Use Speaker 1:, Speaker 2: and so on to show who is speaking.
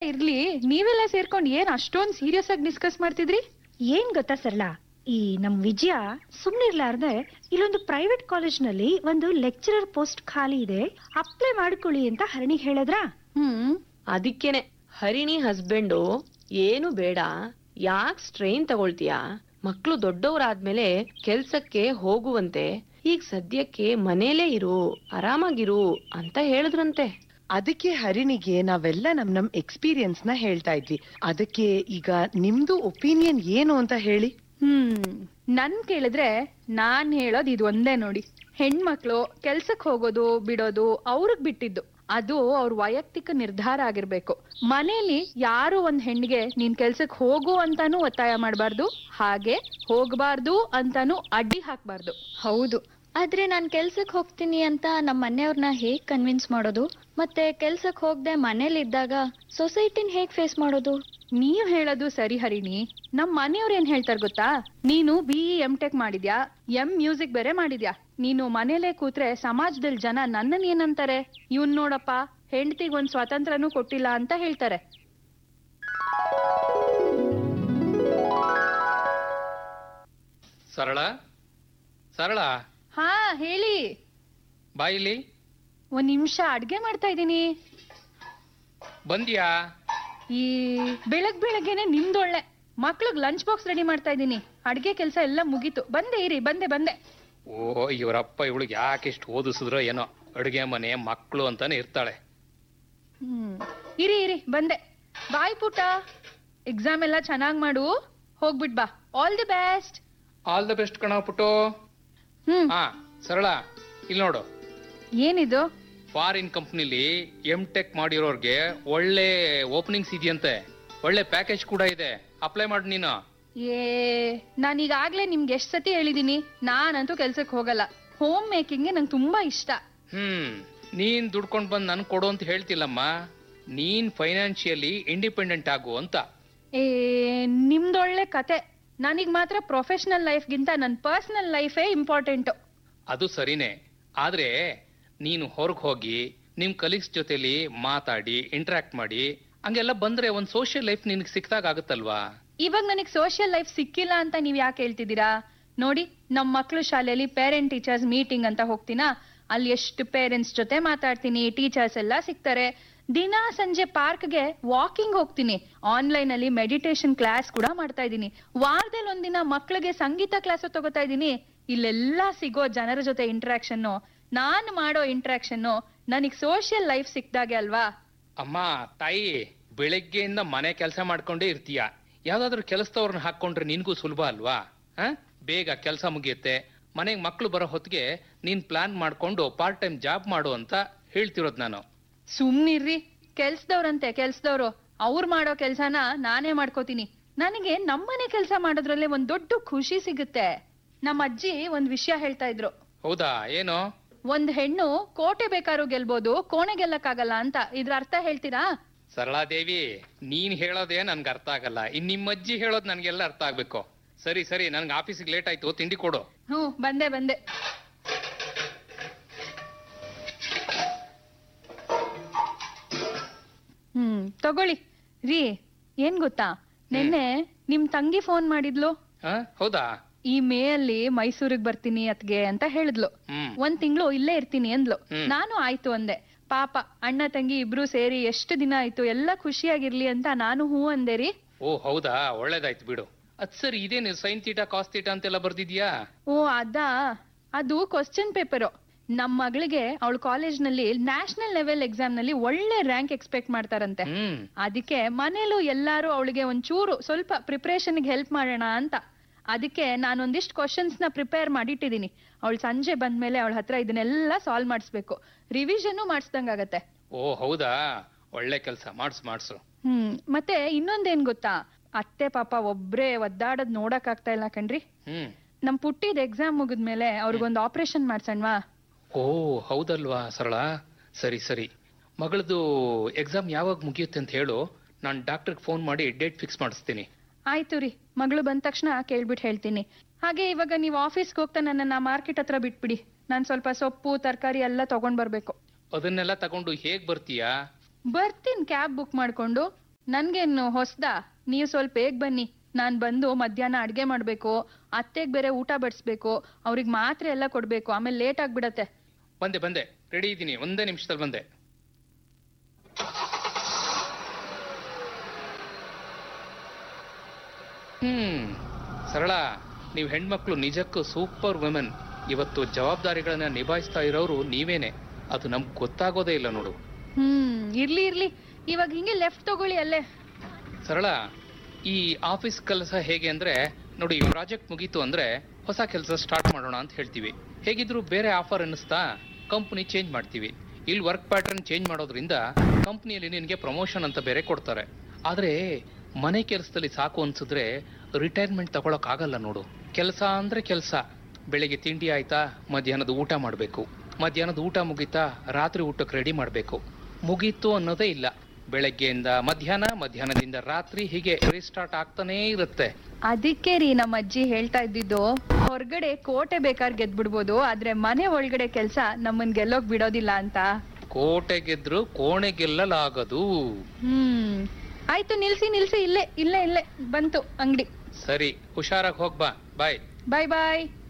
Speaker 1: ಇರ್ಲಿ ನೀವೆಲ್ಲ ಸೇರ್ಕೊಂಡ್ ಏನ್ ಅಷ್ಟೊಂದ್ ಸೀರಿಯಸ್ ಆಗಿ ಡಿಸ್ಕಸ್ ಮಾಡ್ತಿದ್ರಿ
Speaker 2: ಏನ್ ಗೊತ್ತಾ ಸರಳ ಈ ನಮ್ ವಿಜಯ ಸುಮ್ನಿರ್ಲಾರ್ದೆ ಇಲ್ಲೊಂದು ಪ್ರೈವೇಟ್ ಕಾಲೇಜ್ ನಲ್ಲಿ ಒಂದು ಲೆಕ್ಚರರ್ ಪೋಸ್ಟ್ ಖಾಲಿ ಇದೆ ಅಪ್ಲೈ ಮಾಡ್ಕೊಳ್ಳಿ ಅಂತ ಹರಣಿಗ್ ಹೇಳಿದ್ರಾ
Speaker 1: ಹ್ಮ್
Speaker 3: ಅದಕ್ಕೇನೆ ಹರಿಣಿ ಹಸ್ಬೆಂಡು ಏನು ಬೇಡ ಯಾಕ್ ಸ್ಟ್ರೈನ್ ತಗೊಳ್ತೀಯಾ ಮಕ್ಳು ದೊಡ್ಡವರಾದ್ಮೇಲೆ ಕೆಲ್ಸಕ್ಕೆ ಹೋಗುವಂತೆ ಈಗ ಸದ್ಯಕ್ಕೆ ಮನೇಲೇ ಇರು ಆರಾಮಾಗಿರು ಅಂತ ಹೇಳಿದ್ರಂತೆ
Speaker 4: ಅದಕ್ಕೆ ಹರಿಣಿಗೆ ನಾವೆಲ್ಲ ನಮ್ ನಮ್ ಎಕ್ಸ್ಪೀರಿಯನ್ಸ್ ನ ಹೇಳ್ತಾ ಇದ್ವಿ ಅದಕ್ಕೆ ಈಗ ನಿಮ್ದು ಒಪಿನಿಯನ್ ಏನು ಅಂತ ಹೇಳಿ
Speaker 1: ಹ್ಮ್ ನನ್ ಕೇಳಿದ್ರೆ ನಾನ್ ಹೇಳೋದ್ ಇದು ಒಂದೇ ನೋಡಿ ಹೆಣ್ಮಕ್ಳು ಕೆಲ್ಸಕ್ ಹೋಗೋದು ಬಿಡೋದು ಅವ್ರಿಗ್ ಬಿಟ್ಟಿದ್ದು ಅದು ಅವ್ರ ವೈಯಕ್ತಿಕ ನಿರ್ಧಾರ ಆಗಿರ್ಬೇಕು ಮನೇಲಿ ಯಾರು ಒಂದ್ ಹೆಣ್ಣಿಗೆ ನೀನ್ ಕೆಲ್ಸಕ್ ಹೋಗು ಅಂತಾನೂ ಒತ್ತಾಯ ಮಾಡ್ಬಾರ್ದು ಹಾಗೆ ಹೋಗ್ಬಾರ್ದು ಅಂತಾನೂ ಅಡ್ಡಿ ಹಾಕ್ಬಾರ್ದು
Speaker 5: ಹೌದು ಆದ್ರೆ ನಾನ್ ಕೆಲ್ಸಕ್ ಹೋಗ್ತೀನಿ ಅಂತ ನಮ್ಮ ಮನೆಯವ್ರನ್ನ ಹೇಗ್ ಕನ್ವಿನ್ಸ್ ಮಾಡೋದು ಮತ್ತೆ ಕೆಲ್ಸಕ್ ಹೋಗದೆ ಮನೇಲಿ ಇದ್ದಾಗ ಸೊಸೈಟಿನ ಹೇಗ್ ಫೇಸ್ ಮಾಡೋದು
Speaker 1: ನೀವ್ ಹೇಳೋದು ಸರಿ ಹರಿಣಿ ನಮ್ ಮನೆಯವ್ರ ಏನ್ ಹೇಳ್ತಾರ ಗೊತ್ತಾ ನೀನು ಬಿ ಎಂ ಟೆಕ್ ಮಾಡಿದ್ಯಾ ಎಂ ಮ್ಯೂಸಿಕ್ ಬೇರೆ ಮಾಡಿದ್ಯಾ ನೀನು ಮನೇಲೆ ಕೂತ್ರೆ ಸಮಾಜದಲ್ಲಿ ಜನ ನನ್ನನ್ ಏನಂತಾರೆ ಇವ್ನ್ ನೋಡಪ್ಪ ಹೆಂಡತಿಗ್ ಒಂದ್ ಸ್ವಾತಂತ್ರ್ಯನೂ ಕೊಟ್ಟಿಲ್ಲ ಅಂತ ಹೇಳ್ತಾರೆ
Speaker 6: ಸರಳ ಸರಳ
Speaker 1: ಹಾ ಹೇಳಿ
Speaker 6: ಬಾಯಿಲಿ
Speaker 1: ಒಂದ್ ನಿಮಿಷ ಅಡ್ಗೆ ಮಾಡ್ತಾ ಇದೀನಿ
Speaker 6: ಬಂದ್ಯಾ
Speaker 1: ಈ ಬೆಳಗ್ ಬೆಳಗ್ಗೆನೆ ನಿಮ್ದೊಳ್ಳೆ ಮಕ್ಳಿಗ್ ಲಂಚ್ ಬಾಕ್ಸ್ ರೆಡಿ ಮಾಡ್ತಾ ಇದೀನಿ ಅಡ್ಗೆ ಕೆಲ್ಸ ಎಲ್ಲ ಮುಗೀತು ಬಂದೆ ಇರಿ ಬಂದೆ ಬಂದೆ
Speaker 6: ಓ ಇವರಪ್ಪ ಇವಳಿಗೆ ಯಾಕೆ ಇಷ್ಟು ಓದಿಸಿದ್ರೋ ಏನೋ ಅಡುಗೆ ಮನೆ ಮಕ್ಕಳು ಅಂತಾನೆ ಇರ್ತಾಳೆ
Speaker 1: ಹ್ಮ್ ಇರಿ ಇರಿ ಬಂದೆ ಬಾಯ್ ಪುಟ್ಟ ಎಕ್ಸಾಮ್ ಎಲ್ಲ ಚೆನ್ನಾಗ್ ಮಾಡು ಹೋಗ್ಬಿಟ್ ಬಾ all the best
Speaker 6: all the best ಕಣ ಪುಟ್ಟು
Speaker 1: ಹ್ಮ್
Speaker 6: ಹಾ ಸರಳ ಇಲ್ಲಿ ನೋಡು
Speaker 1: ಏನಿದು
Speaker 6: ಫಾರಿನ್ ಕಂಪ್ನಿಲಿ ಎಂ ಟೆಕ್ ಮಾಡಿರೋರ್ಗೆ ಒಳ್ಳೆ ಓಪನಿಂಗ್ಸ್ ಇದೆಯಂತೆ ಒಳ್ಳೆ ಪ್ಯಾಕೇಜ್ ಕೂಡ ಇದೆ ಅಪ್ಲೈ ಮಾಡಿ ನೀನು
Speaker 1: ಏ ನಾನ್ ಈಗಾಗ್ಲೇ ನಿಮ್ಗೆ ಎಷ್ಟ್ ಸತಿ ಹೇಳಿದೀನಿ ನಾನಂತೂ ಕೆಲ್ಸಕ್ ಹೋಗಲ್ಲ ಹೋಮ್ ಮೇಕಿಂಗ್ ನಂಗೆ ತುಂಬಾ ಇಷ್ಟ
Speaker 6: ಹ್ಮ್ ನೀನ್ ದುಡ್ಕೊಂಡ್ ಬಂದ್ ನನ್ ಕೊಡು ಅಂತ ಹೇಳ್ತಿಲ್ಲಮ್ಮ ನೀನ್ ಫೈನಾನ್ಷಿಯಲಿ ಇಂಡಿಪೆಂಡೆಂಟ್ ಆಗು ಅಂತ
Speaker 1: ಏ ನಿಮ್ದೊಳ್ಳೆ ಕತೆ ನನಗ್ ಮಾತ್ರ ಪ್ರೊಫೆಷನಲ್ ಲೈಫ್ಗಿಂತ ನನ್ನ ಪರ್ಸನಲ್ ಲೈಫೇ ಇಂಪಾರ್ಟೆಂಟ್
Speaker 6: ಅದು ಸರಿನೇ ಆದ್ರೆ ನೀನು ಹೊರಗೆ ಹೋಗಿ ನಿಮ್ ಕಲೀಗ್ಸ್ ಜೊತೆಲಿ ಮಾತಾಡಿ ಇಂಟ್ರಾಕ್ಟ್ ಮಾಡಿ ಹಂಗೆಲ್ಲ ಬಂದ್ರೆ ಒಂದ್ ಸೋಷಿಯಲ್ ಲೈಫ್ ನಿನಗೆ ಸಿಕ್ತಾಗ ಆಗುತ್ತಲ್ವಾ
Speaker 1: ಇವಾಗ ನನಗ್ ಸೋಷಿಯಲ್ ಲೈಫ್ ಸಿಕ್ಕಿಲ್ಲ ಅಂತ ನೀವ್ ಯಾಕೆ ಹೇಳ್ತಿದ್ದೀರಾ ನೋಡಿ ನಮ್ ಮಕ್ಳು ಶಾಲೆಯಲ್ಲಿ ಪೇರೆಂಟ್ ಟೀಚರ್ಸ್ ಮೀಟಿಂಗ್ ಅಂತ ಹೋಗ್ತೀನಾ ಅಲ್ಲಿ ಎಷ್ಟು ಪೇರೆಂಟ್ಸ್ ಜೊತೆ ಮಾತಾಡ್ತೀನಿ ಟೀಚರ್ಸ್ ಎಲ್ಲ ಸಿಗ್ತಾರೆ ದಿನ ಸಂಜೆ ಪಾರ್ಕ್ಗೆ ವಾಕಿಂಗ್ ಹೋಗ್ತೀನಿ ಆನ್ಲೈನ್ ಅಲ್ಲಿ ಮೆಡಿಟೇಷನ್ ಕ್ಲಾಸ್ ಕೂಡ ಮಾಡ್ತಾ ಇದ್ದೀನಿ ವಾರದಲ್ಲಿ ಒಂದಿನ ಮಕ್ಳಿಗೆ ಸಂಗೀತ ಕ್ಲಾಸ್ ತಗೋತಾ ಇದ್ದೀನಿ ಇಲ್ಲೆಲ್ಲ ಸಿಗೋ ಜನರ ಜೊತೆ ಇಂಟ್ರಾಕ್ಷನ್ ನಾನ್ ಮಾಡೋ ಇಂಟ್ರಾಕ್ಷನ್ ನನಗ್ ಸೋಷಿಯಲ್ ಲೈಫ್ ಸಿಕ್ದಾಗೆ ಅಲ್ವಾ
Speaker 6: ಅಮ್ಮ ತಾಯಿ ಬೆಳಗ್ಗೆಯಿಂದ ಮನೆ ಕೆಲಸ ಮಾಡ್ಕೊಂಡೇ ಇರ್ತೀಯ ಯಾವ್ದಾದ್ರು ಕೆಲಸದವ್ರನ್ನ ಹಾಕೊಂಡ್ರೆ ನಿನ್ಗೂ ಸುಲಭ ಅಲ್ವಾ ಹ ಬೇಗ ಕೆಲಸ ಮುಗಿಯುತ್ತೆ ಮನೆಗೆ ಮಕ್ಳು ಬರೋ ಹೊತ್ತಿಗೆ ನೀನ್ ಪ್ಲಾನ್ ಮಾಡ್ಕೊಂಡು ಪಾರ್ಟ್ ಟೈಮ್ ಜಾಬ್ ಮಾಡು ಅಂತ ಹೇಳ್ತಿರೋದ್ ನಾನು
Speaker 1: ಸುಮ್ನಿರ್ರಿ ಕೆಲ್ಸದವ್ರಂತೆ ಕೆಲ್ಸದವ್ರು ಅವ್ರು ಮಾಡೋ ಕೆಲ್ಸನ ನಾನೇ ಮಾಡ್ಕೋತೀನಿ ನನಗೆ ನಮ್ಮನೆ ಕೆಲ್ಸ ಮಾಡೋದ್ರಲ್ಲೇ ಒಂದ್ ದೊಡ್ಡ ಖುಷಿ ಸಿಗುತ್ತೆ ನಮ್ಮ ಅಜ್ಜಿ ಒಂದ್ ವಿಷಯ ಹೇಳ್ತಾ ಇದ್ರು
Speaker 6: ಹೌದಾ ಏನು
Speaker 1: ಒಂದ್ ಹೆಣ್ಣು ಕೋಟೆ ಬೇಕಾದ್ರೂ ಗೆಲ್ಬೋದು ಕೋಣೆ ಗೆಲ್ಲಕ್ಕಾಗಲ್ಲ ಅಂತ ಇದ್ರ ಅರ್ಥ ಹೇಳ್ತೀರಾ
Speaker 6: ಸರಳಾದೇವಿ ನೀನ್ ಹೇಳೋದೇ ನನ್ಗೆ ಅರ್ಥ ಆಗಲ್ಲ ಇನ್ ನಿಮ್ಮ ಅಜ್ಜಿ ಹೇಳೋದ್ ನನ್ಗೆಲ್ಲ ಅರ್ಥ ಆಗ್ಬೇಕು ಸರಿ ಸರಿ ನನ್ಗೆ ಆಫೀಸಿಗೆ ಲೇಟ್ ಆಯ್ತು ತಿಂಡಿ ಕೊಡು
Speaker 1: ಹ್ಮ್ ಬಂದೆ ಬಂದೆ ಹ್ಮ್ ತಗೊಳ್ಳಿ ರೀ ಏನ್ ಗೊತ್ತಾ ನಿನ್ನೆ ನಿಮ್ ತಂಗಿ ಫೋನ್ ಮಾಡಿದ್ಲು
Speaker 6: ಹ ಹೌದಾ
Speaker 1: ಈ ಮೇ ಅಲ್ಲಿ ಮೈಸೂರಿಗೆ ಬರ್ತೀನಿ ಅತ್ಗೆ ಅಂತ ಹೇಳಿದ್ಲು
Speaker 6: ಹ್ಮ್
Speaker 1: ಒಂದ್ ತಿಂಗಳು ಇಲ್ಲೇ ಇರ್ತೀನಿ ಅಂದ್ಲು
Speaker 6: ಹ್ಮ್.
Speaker 1: ನಾನು ಆಯ್ತು ಅಂದೆ ಪಾಪ ಅಣ್ಣ ತಂಗಿ ಇಬ್ರು ಸೇರಿ ಎಷ್ಟು ದಿನ ಆಯ್ತು ಎಲ್ಲ ಖುಷಿಯಾಗಿರ್ಲಿ ಅಂತ ನಾನು ಹೂ ಅಂದೆ ರೀ
Speaker 6: ಓ ಹೌದಾ ಒಳ್ಳೇದಾಯ್ತು ಬಿಡು ಅದ್ ಸರಿ ಇದೇನು ಸೈನ್ ತೀಟಾ ಕಾಸ್ ತೀಟಾ ಅಂತೆಲ್ಲ ಬರ್ದಿದ್ಯಾ
Speaker 1: ಓ ಅದಾ ಅದು ಕ್ವಶನ್ ಪೇಪರು ನಮ್ ಮಗಳಿಗೆ ಅವಳ ಕಾಲೇಜ್ ನಲ್ಲಿ ನ್ಯಾಷನಲ್ ಲೆವೆಲ್ ಎಕ್ಸಾಮ್ ನಲ್ಲಿ ಒಳ್ಳೆ ರ್ಯಾಂಕ್ ಎಕ್ಸ್ಪೆಕ್ಟ್ ಮಾಡ್ತಾರಂತೆ
Speaker 6: ಹ್ಮ್
Speaker 1: ಅದಕ್ಕೆ ಮನೇಲೂ ಎಲ್ಲಾರು ಅವಳಿಗೆ ಒಂಚೂರು ಸ್ವಲ್ಪ ಪ್ರಿಪರೇಷನ್ ಹೆಲ್ಪ್ ಮಾಡೋಣ ಅಂತ ಅದಕ್ಕೆ ನಾನೊಂದಿಷ್ಟು ಕ್ವಶನ್ಸ್ ನ ಪ್ರಿಪೇರ್ ಮಾಡಿಟ್ಟಿದೀನಿ ಅವಳು ಸಂಜೆ ಬಂದ್ಮೇಲೆ ಅವಳ ಹತ್ರ ಇದನ್ನೆಲ್ಲ ಸಾಲ್ವ್ ಮಾಡಿಸ್ಬೇಕು ರಿವಿಷನ್ ಮಾಡಿಸ್ದಂಗಾಗತ್ತೆ
Speaker 6: ಓ ಹೌದಾ ಒಳ್ಳೆ ಕೆಲಸ ಮಾಡ್ಸು ಮಾಡ್ಸು
Speaker 1: ಹ್ಮ್ ಮತ್ತೆ ಇನ್ನೊಂದೇನ್ ಗೊತ್ತಾ ಅತ್ತೆ ಪಾಪ ಒಬ್ರೇ ಒದ್ದಾಡದ್ ನೋಡಕ್ ಆಗ್ತಾ ಇಲ್ಲ ಕಣ್ರಿ
Speaker 6: ಹ್ಮ್
Speaker 1: ನಮ್ ಪುಟ್ಟಿದ್ ಎಕ್ಸಾಮ್ ಮುಗಿದ್ಮೇಲೆ ಅವ್ರಿಗೊಂದು ಆಪರೇಷನ್ ಮಾಡ್ಸಣ್ವಾ
Speaker 6: ಓ ಹೌದಲ್ವಾ ಸರಳ ಸರಿ ಸರಿ ಮಗಳದು ಎಕ್ಸಾಮ್ ಯಾವಾಗ ಮುಗಿಯುತ್ತೆ ಅಂತ ಹೇಳು ನಾನು ಡಾಕ್ಟರ್ಗೆ ಫೋನ್ ಮಾಡಿ ಡೇಟ್ ಫಿಕ್ಸ್ ಮಾಡಿಸ್ತೀನಿ
Speaker 1: ಆಯ್ತು ರೀ ಮಗಳು ಬಂದ ತಕ್ಷಣ ಕೇಳ್ಬಿಟ್ಟು ಹೇಳ್ತೀನಿ ಹಾಗೆ ಇವಾಗ ನೀವು ಆಫೀಸ್ಗೆ ಹೋಗ್ತಾ ನನ್ನನ್ನ ಮಾರ್ಕೆಟ್ ಹತ್ರ ಬಿಟ್ಬಿಡಿ ನಾನ್ ಸ್ವಲ್ಪ ಸೊಪ್ಪು ತರಕಾರಿ ಎಲ್ಲ ತಗೊಂಡ್ ಬರ್ಬೇಕು
Speaker 6: ಅದನ್ನೆಲ್ಲ ತಗೊಂಡು ಹೇಗ್ ಬರ್ತೀಯಾ
Speaker 1: ಬರ್ತೀನಿ ಕ್ಯಾಬ್ ಬುಕ್ ಮಾಡ್ಕೊಂಡು ನನ್ಗೇನು ಹೊಸ್ದಾ ನೀವು ಸ್ವಲ್ಪ ಬೇಗ ಬನ್ನಿ ನಾನ್ ಬಂದು ಮಧ್ಯಾಹ್ನ ಅಡ್ಗೆ ಮಾಡ್ಬೇಕು ಅತ್ತೆಗ್ ಬೇರೆ ಊಟ ಬಡಿಸ್ಬೇಕು ಅವ್ರಿಗೆ ಮಾತ್ರೆ ಎಲ್ಲ ಕೊಡ್ಬೇಕು ಆಮೇಲೆ ಲೇಟ್ ಆಗ್ಬಿಡತ್ತೆ
Speaker 6: ಬಂದೆ ಬಂದೆ ರೆಡಿ ಇದ್ದೀನಿ ಒಂದೇ ನಿಮಿಷದಲ್ಲಿ ಬಂದೆ ಹ್ಮ್ ಸರಳ ನೀವು ಹೆಣ್ಮಕ್ಳು ನಿಜಕ್ಕೂ ಸೂಪರ್ ವುಮೆನ್ ಇವತ್ತು ಜವಾಬ್ದಾರಿಗಳನ್ನ ನಿಭಾಯಿಸ್ತಾ ಇರೋರು ನೀವೇನೆ ಅದು ನಮ್ಗೆ ಗೊತ್ತಾಗೋದೇ ಇಲ್ಲ ನೋಡು
Speaker 1: ಹ್ಮ್ ಇರ್ಲಿ ಇರ್ಲಿ ಇವಾಗ ಹಿಂಗೆ ಲೆಫ್ಟ್ ತಗೊಳ್ಳಿ ಅಲ್ಲೇ
Speaker 6: ಸರಳ ಈ ಆಫೀಸ್ ಕೆಲಸ ಹೇಗೆ ಅಂದ್ರೆ ನೋಡಿ ಪ್ರಾಜೆಕ್ಟ್ ಮುಗೀತು ಅಂದ್ರೆ ಹೊಸ ಕೆಲಸ ಸ್ಟಾರ್ಟ್ ಮಾಡೋಣ ಅಂತ ಹೇಳ್ತೀವಿ ಹೇಗಿದ್ರು ಬೇರೆ ಆಫರ್ ಅನ್ನಿಸ್ತಾ ಕಂಪ್ನಿ ಚೇಂಜ್ ಮಾಡ್ತೀವಿ ಇಲ್ಲಿ ವರ್ಕ್ ಪ್ಯಾಟರ್ನ್ ಚೇಂಜ್ ಮಾಡೋದ್ರಿಂದ ಕಂಪ್ನಿಯಲ್ಲಿ ನಿನಗೆ ಪ್ರಮೋಷನ್ ಅಂತ ಬೇರೆ ಕೊಡ್ತಾರೆ ಆದ್ರೆ ಮನೆ ಕೆಲಸದಲ್ಲಿ ಸಾಕು ಅನ್ಸಿದ್ರೆ ರಿಟೈರ್ಮೆಂಟ್ ತಗೊಳಕ್ ಆಗಲ್ಲ ನೋಡು ಕೆಲಸ ಅಂದ್ರೆ ಕೆಲಸ ಬೆಳಿಗ್ಗೆ ತಿಂಡಿ ಆಯ್ತಾ ಮಧ್ಯಾಹ್ನದ ಊಟ ಮಾಡಬೇಕು ಮಧ್ಯಾಹ್ನದ ಊಟ ಮುಗೀತಾ ರಾತ್ರಿ ಊಟಕ್ಕೆ ರೆಡಿ ಮಾಡಬೇಕು ಮುಗೀತು ಅನ್ನೋದೇ ಇಲ್ಲ ಬೆಳಗ್ಗೆಯಿಂದ ಮಧ್ಯಾಹ್ನ ಮಧ್ಯಾಹ್ನದಿಂದ ರಾತ್ರಿ ಹೀಗೆ ರೀಸ್ಟಾರ್ಟ್ ಆಗ್ತಾನೇ ಇರುತ್ತೆ
Speaker 1: ಅದಕ್ಕೆ ರೀ ನಮ್ಮ ಅಜ್ಜಿ ಹೇಳ್ತಾ ಇದ್ದಿದ್ದು ಹೊರಗಡೆ ಕೋಟೆ ಬೇಕಾದ್ರೆ ಗೆದ್ಬಿಡ್ಬೋದು ಆದ್ರೆ ಮನೆ ಒಳಗಡೆ ಕೆಲ್ಸ ನಮ್ಮನ್ ಗೆಲ್ಲೋಕ್ ಬಿಡೋದಿಲ್ಲ ಅಂತ
Speaker 6: ಕೋಟೆ ಗೆದ್ರು ಕೋಣೆ ಗೆಲ್ಲಲಾಗದು
Speaker 1: ಹ್ಮ್ ಆಯ್ತು ನಿಲ್ಸಿ ನಿಲ್ಸಿ ಇಲ್ಲೇ ಇಲ್ಲೇ ಇಲ್ಲೇ ಬಂತು ಅಂಗಡಿ
Speaker 6: ಸರಿ ಹುಷಾರಾಗಿ ಹೋಗ್ಬಾ ಬಾಯ್
Speaker 1: ಬಾಯ್ ಬಾಯ್